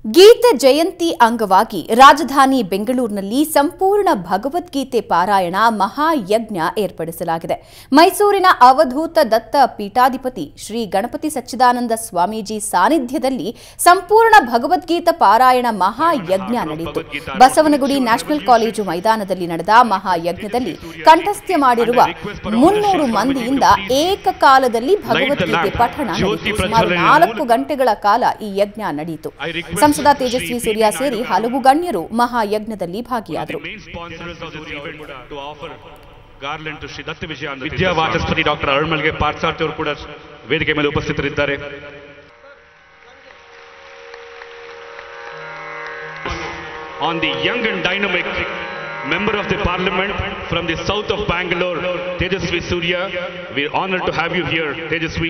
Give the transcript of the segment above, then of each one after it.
ಗೀತೆ ಜಯಂತಿ ಅಂಗವಾಗಿ ರಾಜಧಾನಿ ಬೆಂಗಳೂರಿನಲ್ಲಿ ಸಂಪೂರ್ಣ ಭಗವದ್ಗೀತೆ ಪಾರಾಯಣ ಮಹಾಯಜ್ಞ ಏರ್ಪಡಿಸಲಾಗಿದೆ ಮೈಸೂರಿನ ಅವಧೂತ ದತ್ತ ಪೀಠಾಧಿಪತಿ ಶ್ರೀ ಗಣಪತಿ ಸಚ್ಚಿದಾನಂದ ಸ್ವಾಮೀಜಿ ಸಾನ್ನಿಧ್ಯದಲ್ಲಿ ಸಂಪೂರ್ಣ ಭಗವದ್ಗೀತಾ ಪಾರಾಯಣ ಮಹಾಯಜ್ಞ ನಡೆಯಿತು ಬಸವನಗುಡಿ ನ್ಯಾಷನಲ್ ಕಾಲೇಜು ಮೈದಾನದಲ್ಲಿ ನಡೆದ ಮಹಾಯಜ್ಞದಲ್ಲಿ ಕಂಠಸ್ಥ್ಯ ಮಾಡಿರುವ ಮುನ್ನೂರು ಮಂದಿಯಿಂದ ಏಕಕಾಲದಲ್ಲಿ ಭಗವದ್ಗೀತೆ ಪಠಣ ನಡೆಯಿತು ಸುಮಾರು ನಾಲ್ಕು ಗಂಟೆಗಳ ಕಾಲ ಈ ಯಜ್ಞ ನಡೆಯಿತು ಸಂಸದ ತೇಜಸ್ವಿ ಸೂರ್ಯ ಸೇರಿ ಹಲವು ಗಣ್ಯರು ಮಹಾಯಜ್ಞದಲ್ಲಿ ಭಾಗಿಯಾದರು main sponsors of this event to offer garland to Shri Datta Vijayananda Vidya Vachaspati doctor ಅರುಣ್ಮಲ್ಗೆ ಪಾರ್ಥಸಾರ್ಥಿ ಅವರು ಕೂಡ ವೇದಿಕೆ ಮೇಲೆ ಉಪಸ್ಥಿತರಿದ್ದಾರೆ on the young and dynamic member of the parliament from the south of Bangalore, Tejasvi Surya. We're honored to have you here, Tejasvi.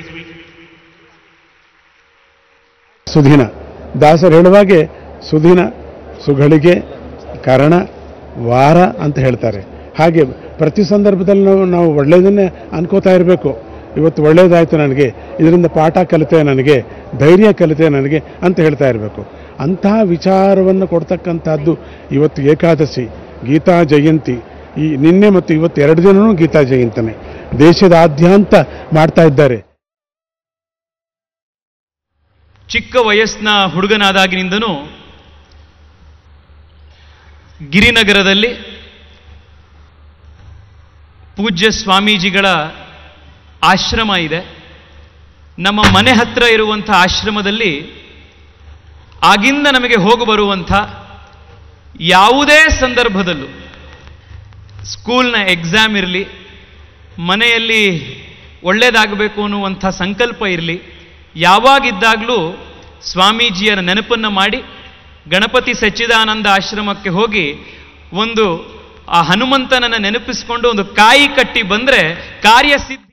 ಸುಧೀನ ದಾಸರು ಹೇಳುವಾಗೆ ಸುಧೀನ ಸುಗಳಿಗೆ ಕರಣ ವಾರ ಅಂತ ಹೇಳ್ತಾರೆ ಹಾಗೆ ಪ್ರತಿ ಸಂದರ್ಭದಲ್ಲಿ ನಾವು ನಾವು ಒಳ್ಳೆಯದನ್ನೇ ಅನ್ಕೋತಾ ಇರಬೇಕು ಇವತ್ತು ಒಳ್ಳೆಯದಾಯಿತು ನನಗೆ ಇದರಿಂದ ಪಾಠ ಕಲಿತೆ ನನಗೆ ಧೈರ್ಯ ಕಲಿತೆ ನನಗೆ ಅಂತ ಹೇಳ್ತಾ ಇರಬೇಕು ಅಂತಹ ವಿಚಾರವನ್ನು ಕೊಡ್ತಕ್ಕಂಥದ್ದು ಇವತ್ತು ಏಕಾದಶಿ ಗೀತಾ ಜಯಂತಿ ಈ ನಿನ್ನೆ ಮತ್ತು ಇವತ್ತು ಎರಡು ದಿನವೂ ಗೀತಾ ಜಯಂತನೇ ದೇಶದಾದ್ಯಂತ ಮಾಡ್ತಾ ಇದ್ದಾರೆ ಚಿಕ್ಕ ವಯಸ್ಸಿನ ಹುಡುಗನಾದಾಗಿನಿಂದನೂ ಗಿರಿನಗರದಲ್ಲಿ ಪೂಜ್ಯ ಸ್ವಾಮೀಜಿಗಳ ಆಶ್ರಮ ಇದೆ ನಮ್ಮ ಮನೆ ಹತ್ರ ಇರುವಂಥ ಆಶ್ರಮದಲ್ಲಿ ಆಗಿಂದ ನಮಗೆ ಹೋಗಿ ಬರುವಂಥ ಯಾವುದೇ ಸಂದರ್ಭದಲ್ಲೂ ಸ್ಕೂಲ್ನ ಎಕ್ಸಾಮ್ ಇರಲಿ ಮನೆಯಲ್ಲಿ ಒಳ್ಳೆಯದಾಗಬೇಕು ಅನ್ನುವಂಥ ಸಂಕಲ್ಪ ಇರಲಿ ಯಾವಾಗಿದ್ದಾಗಲೂ ಸ್ವಾಮೀಜಿಯರ ನೆನಪನ್ನು ಮಾಡಿ ಗಣಪತಿ ಸಚ್ಚಿದಾನಂದ ಆಶ್ರಮಕ್ಕೆ ಹೋಗಿ ಒಂದು ಆ ಹನುಮಂತನನ್ನು ನೆನಪಿಸಿಕೊಂಡು ಒಂದು ಕಾಯಿ ಕಟ್ಟಿ ಬಂದರೆ ಕಾರ್ಯ ಸಿದ್ಧ